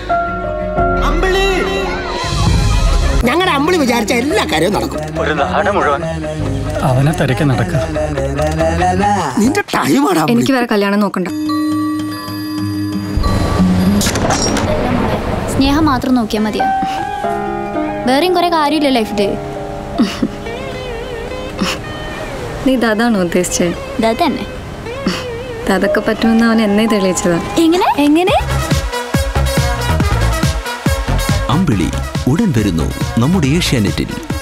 ഞങ്ങളുടെ അമ്പിളി വിചാരിച്ച എല്ലാ കാര്യവും നടക്കും ഒരു നാട് മുഴുവൻ അവനെ തിരക്കി നടക്കുക നിന്റെ ടൈമാടാ എനിക്ക് വേറെ കല്യാണം നോക്കണ്ട സ്നേഹം മാത്രം നോക്കിയാൽ മതിയാ വേറെയും കുറെ കാര്യമില്ല ലൈഫില് നീ ഇതാണോ ഉദ്ദേശിച്ചത് ഇതാ തന്നെ അതൊക്കെ പറ്റുമെന്ന് അവൻ എന്നേ തെളിയിച്ചതാ എങ്ങനെ എങ്ങനെ അമ്പിളി ഉടൻ വരുന്നു നമ്മുടെ ഏഷ്യാനെറ്റിൽ